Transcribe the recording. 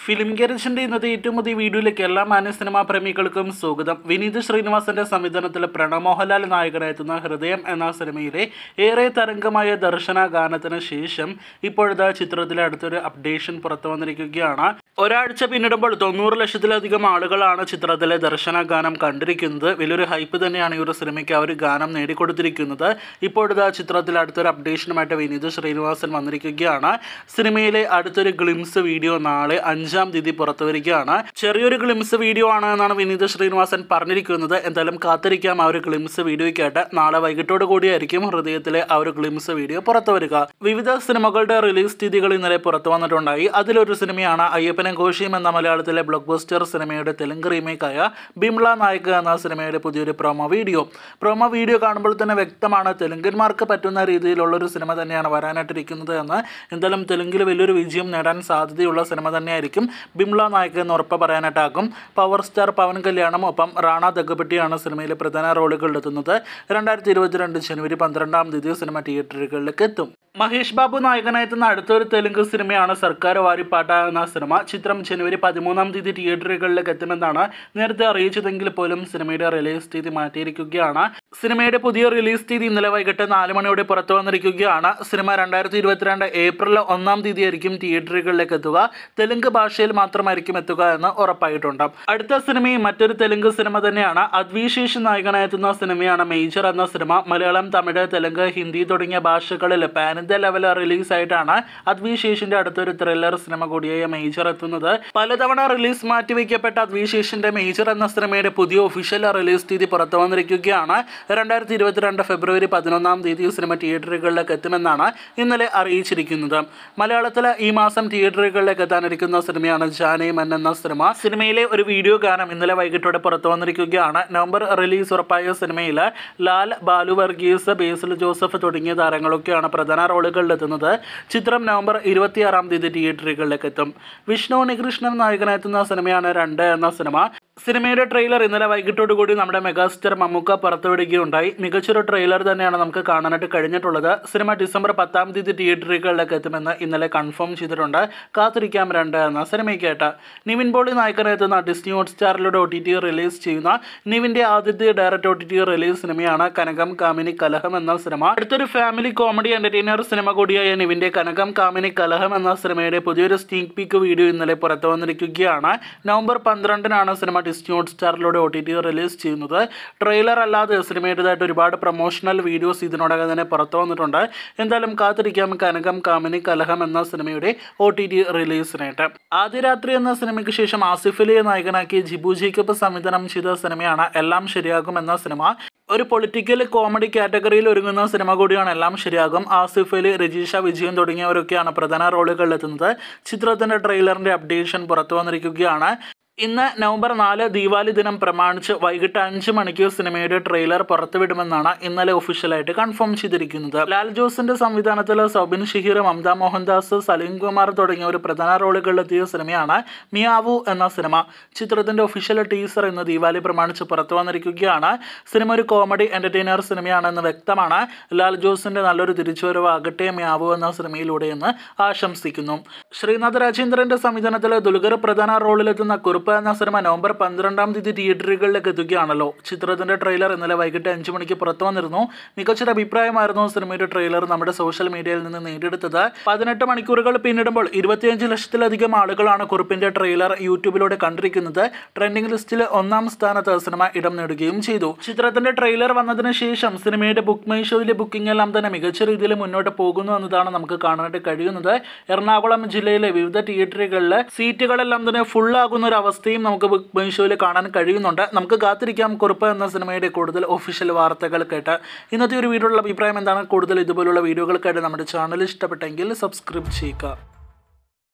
film ഗരേജിന്റെ ഇന്നത്തെ ഏറ്റവും പുതിയ വീഡിയോയിലേക്ക് എല്ലാ മാന്യ സിനിമാ പ്രേമികൾക്കും സ്വാഗതം വിനീത് ശ്രീനിവാസന്റെ സംവിധാനത്തിൽ പ്രണവ് മോഹൻലാൽ നായകനായെത്തുന്ന ഹൃദയം എന്ന സിനിമയിലെ ഏറെ തരംഗമായ ദർശന ഗാനത്തിന് ശേഷം ഇപ്പോഴത്തെ ചിത്രത്തിലെ അടുത്തൊരു അപ്ഡേഷൻ പുറത്തു വന്നിരിക്കുകയാണ് ഒരാഴ്ച പിന്നിടുമ്പോൾ തൊണ്ണൂറ് ലക്ഷത്തിലധികം ആളുകളാണ് ചിത്രത്തിലെ ദർശന ഗാനം കണ്ടിരിക്കുന്നത് വലിയൊരു ഹൈപ്പ് തന്നെയാണ് ഈ ഒരു സിനിമയ്ക്ക് ആ ഒരു ഗാനം നേടിക്കൊടുത്തിരിക്കുന്നത് ഇപ്പോഴത്തെ ചിത്രത്തിൽ അടുത്തൊരു അപ്ഡേഷനുമായിട്ട് വിനീത് ശ്രീനിവാസൻ വന്നിരിക്കുകയാണ് സിനിമയിലെ അടുത്തൊരു ഗ്ലിംസ് വീഡിയോ നാളെ അഞ്ചാം തീയതി പുറത്തു വരികയാണ് ചെറിയൊരു ഗ്ലിംസ് വീഡിയോ ആണ് എന്നാണ് വിനീത് ശ്രീനിവാസൻ പറഞ്ഞിരിക്കുന്നത് എന്തായാലും കാത്തിരിക്കാം ആ ഒരു ഗ്ലിംസ് വീഡിയോയ്ക്കായിട്ട് നാളെ വൈകിട്ടോട് കൂടിയായിരിക്കും ഹൃദയത്തിലെ ആ ഒരു ഗ്ലിംസ് വീഡിയോ പുറത്തു വരിക വിവിധ സിനിമകളുടെ റിലീസ് തീയതികൾ ഇന്നലെ പുറത്തു വന്നിട്ടുണ്ടായി അതിലൊരു സിനിമയാണ് അയ്യപ്പനും കോശിയും എന്ന മലയാളത്തിലെ ബ്ലോക്ക് ബസ്റ്റർ സിനിമയുടെ തെലുങ്ക് റീമേക്കായ ബിംല നായക എന്ന സിനിമയുടെ പുതിയൊരു പ്രൊമോ വീഡിയോ പ്രൊമോ വീഡിയോ കാണുമ്പോൾ തന്നെ വ്യക്തമാണ് തെലുങ്കന്മാർക്ക് പറ്റുന്ന രീതിയിലുള്ള ഒരു സിനിമ തന്നെയാണ് വരാനായിട്ടിരിക്കുന്നത് എന്ന് എന്തായാലും തെലുങ്കിൽ വലിയൊരു വിജയം നേടാൻ സാധ്യതയുള്ള സിനിമ തന്നെയായിരിക്കും ബിംല നായക എന്ന് ഉറപ്പ് പറയാനായിട്ടാകും പവർ സ്റ്റാർ പവൻ കല്യാണം ഒപ്പം റാണ ദഗപ്പെട്ടിയാണ് സിനിമയിലെ പ്രധാന റോളുകളിലെത്തുന്നത് രണ്ടായിരത്തി ഇരുപത്തിരണ്ട് ജനുവരി പന്ത്രണ്ടാം തീയതി സിനിമ തിയേറ്ററുകളിലേക്ക് എത്തും മഹേഷ് ബാബു നായകനായെത്തുന്ന അടുത്തൊരു തെലുങ്ക് സിനിമയാണ് സർക്കാർ വാരിപ്പാട്ട എന്ന സിനിമ ചിത്രം ജനുവരി പതിമൂന്നാം തീയതി തിയേറ്ററുകളിലേക്ക് എത്തുമെന്നാണ് നേരത്തെ അറിയിച്ചതെങ്കിൽ പോലും സിനിമയുടെ റിലീസ് തീയതി മാറ്റിയിരിക്കുകയാണ് സിനിമയുടെ പുതിയ റിലീസ് തീയതി ഇന്നലെ വൈകിട്ട് നാല് മണിയോടെ പുറത്തു വന്നിരിക്കുകയാണ് സിനിമ രണ്ടായിരത്തി ഇരുപത്തിരണ്ട് ഏപ്രിൽ ഒന്നാം തീയതി ആയിരിക്കും തിയേറ്ററുകളിലേക്ക് എത്തുക തെലുങ്ക് ഭാഷയിൽ മാത്രമായിരിക്കും എത്തുക എന്ന് ഉറപ്പായിട്ടുണ്ട് അടുത്ത സിനിമയും മറ്റൊരു തെലുങ്ക് സിനിമ തന്നെയാണ് അദ്വിശേഷ് നായകനായെത്തുന്ന സിനിമയാണ് മേജർ എന്ന സിനിമ മലയാളം തമിഴ് തെലുങ്ക് ഹിന്ദി തുടങ്ങിയ ഭാഷകളിൽ പാൻ ഇന്ത്യ ലെവൽ റിലീസായിട്ടാണ് അദ്വിശേഷിന്റെ അടുത്തൊരു ത്രില്ലർ സിനിമ കൂടിയായ മേജർ എത്തുന്നത് പലതവണ റിലീസ് മാറ്റിവെക്കപ്പെട്ട അദ്വിശേഷിന്റെ മേജർ എന്ന സിനിമയുടെ പുതിയ ഒഫീഷ്യൽ റിലീസ് തീയതി പുറത്തു വന്നിരിക്കുകയാണ് രണ്ടായിരത്തി ഇരുപത്തിരണ്ട് ഫെബ്രുവരി പതിനൊന്നാം തീയതി സിനിമ തിയേറ്ററുകളിലേക്ക് എത്തുമെന്നാണ് ഇന്നലെ അറിയിച്ചിരിക്കുന്നത് മലയാളത്തിലെ ഈ മാസം തിയേറ്ററുകളിലേക്ക് എത്താനിരിക്കുന്ന സിനിമയാണ് ജാനേ മൻ എന്ന സിനിമ സിനിമയിലെ ഒരു വീഡിയോ ഗാനം ഇന്നലെ വൈകിട്ടോടെ പുറത്തു വന്നിരിക്കുകയാണ് നവംബർ റിലീസ് ഉറപ്പായ സിനിമയിൽ ലാൽ ബാലു വർഗീസ് ബേസിൽ ജോസഫ് തുടങ്ങിയ താരങ്ങളൊക്കെയാണ് പ്രധാന റോളുകളിലെത്തുന്നത് ചിത്രം നവംബർ ഇരുപത്തിയാറാം തീയതി തിയേറ്ററുകളിലേക്ക് എത്തും വിഷ്ണു ഉണ്ണികൃഷ്ണൻ നായകനെത്തുന്ന സിനിമയാണ് രണ്ട് എന്ന സിനിമ സിനിമയുടെ ട്രെയിലർ ഇന്നലെ വൈകിട്ടോടുകൂടി നമ്മുടെ മെഗാസ്റ്റാർ മമ്മൂക്ക പുറത്തുവിടുകയുണ്ടായി മികച്ചൊരു ട്രെയിലർ തന്നെയാണ് നമുക്ക് കാണാനായിട്ട് കഴിഞ്ഞിട്ടുള്ളത് സിനിമ ഡിസംബർ പത്താം തീയതി തിയേറ്ററുകളിലേക്ക് എത്തുമെന്ന് ഇന്നലെ കൺഫേം ചെയ്തിട്ടുണ്ട് കാത്തിരിക്കാം രണ്ട് എന്ന സിനിമയ്ക്കായിട്ട് നിവിൻ പോളി നായകനെത്തുന്ന ഡിസ്നി ഹോട്ട്സ്റ്റാറിലൂടെ ഒ ടി ടി റിലീസ് ചെയ്യുന്ന നിവിൻ്റെ ആദ്യത്തെ direct O T T release സിനിമയാണ് കനകം കാമിനി കലഹം എന്ന സിനിമ അടുത്തൊരു ഫാമിലി കോമഡി എന്റർടൈനർ സിനിമ കൂടിയായ നിവിൻ്റെ കനകം കാമിനി കലഹം എന്ന സിനിമയുടെ പുതിയൊരു സ്നീക് പീക്ക് വീഡിയോ ഇന്നലെ പുറത്തു വന്നിരിക്കുകയാണ് നവംബർ പന്ത്രണ്ടിനാണ് സിനിമ ഡിസ്നി ഹോട്ട്സ്റ്റാറിലൂടെ ഒ ടി ടി റിലീസ് ചെയ്യുന്നത് ട്രെയിലർ അല്ലാതെ സിനിമയുടേതായിട്ട് ഒരുപാട് പ്രൊമോഷണൽ വീഡിയോസ് ഇതിനോടകം തന്നെ പുറത്തു വന്നിട്ടുണ്ട് എന്തായാലും കാത്തിരിക്കാം കനകം കാമിനി കലഹം എന്ന സിനിമയുടെ ഒ ടി ടി റിലീസിനായിട്ട് ആദ്യ രാത്രി എന്ന സിനിമയ്ക്ക് ശേഷം ആസിഫ് അലിയെ നായകനാക്കി ജിബു ജേക്കബ് സംവിധാനം ചെയ്ത സിനിമയാണ് എല്ലാം ശരിയാകും എന്ന സിനിമ ഒരു പൊളിറ്റിക്കൽ കോമഡി കാറ്റഗറിയിൽ ഒരുങ്ങുന്ന സിനിമ കൂടിയാണ് എല്ലാം ശരിയാകും ആസിഫ് അലി രജീഷ വിജയൻ തുടങ്ങിയവരൊക്കെയാണ് പ്രധാന റോളുകളിലെത്തുന്നത് ചിത്രത്തിൻ്റെ ട്രെയിലറിൻ്റെ അപ്ഡേഷൻ പുറത്തു വന്നിരിക്കുകയാണ് ഇന്ന് നവംബർ നാല് ദീപാവലി ദിനം പ്രമാണിച്ച് വൈകിട്ട് അഞ്ച് മണിക്ക് സിനിമയുടെ ട്രെയിലർ പുറത്തുവിടുമെന്നാണ് ഇന്നലെ ഒഫീഷ്യലായിട്ട് കൺഫേം ചെയ്തിരിക്കുന്നത് ലാൽ ജോസിന്റെ സംവിധാനത്തിൽ സൗബിൻ ഷഹീർ മമത മോഹൻദാസ് സലീം കുമാർ തുടങ്ങിയവർ പ്രധാന റോളുകളിലെത്തിയ സിനിമയാണ് മിയാവു എന്ന സിനിമ ചിത്രത്തിന്റെ ഒഫീഷ്യൽ ടീസർ ഇന്ന് ദീപാവലി പ്രമാണിച്ച് പുറത്തു വന്നിരിക്കുകയാണ് സിനിമ ഒരു കോമഡി എന്റർടൈനർ സിനിമയാണെന്ന് വ്യക്തമാണ് ലാൽ ജോസിന്റെ നല്ലൊരു തിരിച്ചുവരവാകട്ടെ മിയാവു എന്ന സിനിമയിലൂടെ എന്ന് ആശംസിക്കുന്നു ശ്രീനാഥ് രാജേന്ദ്രന്റെ സംവിധാനത്തിൽ ദുൽഖർ പ്രധാന റോളിലെത്തുന്ന കുറുപ്പ് എന്ന സിനിമ നവംബർ പന്ത്രണ്ടാം തീയതി തിയേറ്ററുകളിലേക്ക് എത്തുകയാണല്ലോ ചിത്രത്തിന്റെ ട്രെയിലർ ഇന്നലെ വൈകിട്ട് അഞ്ചു മണിക്ക് പുറത്തു വന്നിരുന്നു മികച്ചൊരു അഭിപ്രായമായിരുന്നു സിനിമയുടെ ട്രെയിലർ നമ്മുടെ സോഷ്യൽ മീഡിയയിൽ നിന്ന് നേടിയെടുത്തത് പതിനെട്ട് മണിക്കൂറുകൾ പിന്നിടുമ്പോൾ ഇരുപത്തിയഞ്ച് ലക്ഷത്തിലധികം ആളുകളാണ് കുറിപ്പിന്റെ ട്രെയിലർ യൂട്യൂബിലൂടെ കണ്ടിരിക്കുന്നത് ട്രെൻഡിംഗ് ലിസ്റ്റിൽ ഒന്നാം സ്ഥാനത്ത് സിനിമ ഇടം നേടുകയും ചെയ്തു ചിത്രത്തിന്റെ ട്രെയിലർ വന്നതിന് ശേഷം സിനിമയുടെ ബുക്ക് മൈ ഷോയിലെ ബുക്കിംഗ് എല്ലാം തന്നെ മികച്ച രീതിയിൽ മുന്നോട്ട് പോകുന്നു എന്നതാണ് നമുക്ക് കാണാനായിട്ട് കഴിയുന്നത് എറണാകുളം ജില്ലയിലെ വിവിധ തിയേറ്ററുകളിലെ സീറ്റുകളെല്ലാം തന്നെ ഫുൾ ആകുന്ന ഒരു അവസ്ഥയും നമുക്ക് ബുക്ക് മൈ ഷോയിൽ കാണാൻ കഴിയുന്നുണ്ട് നമുക്ക് കാത്തിരിക്കാം കുറിപ്പ് എന്ന സിനിമയുടെ കൂടുതൽ ഒഫീഷ്യൽ വാർത്തകൾ കേട്ട് ഇന്നത്തെ ഒരു വീഡിയോയുള്ള അഭിപ്രായം എന്താണ് കൂടുതൽ ഇതുപോലുള്ള വീഡിയോകൾക്കായിട്ട് നമ്മുടെ ചാനൽ ഇഷ്ടപ്പെട്ടെങ്കിൽ സബ്സ്ക്രൈബ് ചെയ്യുക